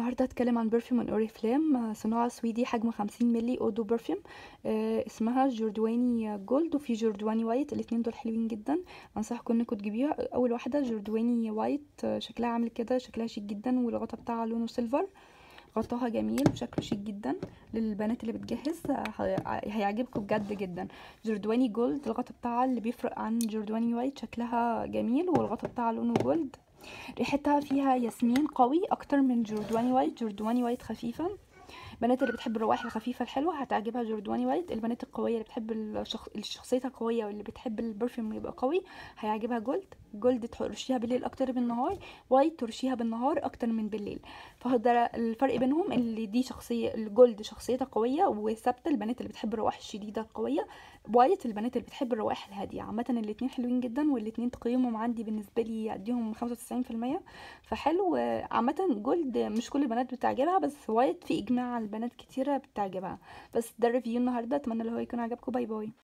النهارده هتكلم عن برفيوم من اوريفلام صناعه سويدي حجم 50 مللي اودو برفيوم آه، اسمها جوردواني جولد وفي جوردواني وايت الاتنين دول حلوين جدا انصحكم انكم تجيبيها اول واحده جوردواني وايت آه، شكلها عامل كده شكلها شيك جدا والغطا بتاعها لونه سيلفر غطاها جميل وشكله شيك جدا للبنات اللي بتجهز آه، ه- هيعجبكم بجد جدا جوردواني جولد الغطا بتاعها اللي بيفرق عن جوردواني وايت شكلها جميل والغطا بتاعها لونه جولد ريحتها فيها ياسمين قوي اكتر من جوردواني وايت جوردواني وايت خفيفه البنات اللي بتحب الروائح الخفيفه الحلوه هتعجبها جوردواني وايت البنات القويه اللي بتحب الشخص... اللي شخصيتها قويه واللي بتحب البرفيوم يبقى قوي هيعجبها جولد جولد ترشيها بالليل اكتر من النهار وايت ترشيها بالنهار اكتر من بالليل فده الفرق بينهم اللي دي شخصيه الجولد شخصيتها قويه وثابته البنات اللي بتحب الروائح الشديده القويه وايت البنات اللي بتحب الروائح الهاديه عامه الاتنين حلوين جدا والاتنين تقييمهم عندي بالنسبه لي اديهم 95% فحلو آه، عامة جولد مش كل البنات بتعجبها بس وايت في اجماع على البنات كتيرة بتعجبها بس ده الريفيو النهاردة اتمنى اللي هو يكون عجبكم باي باي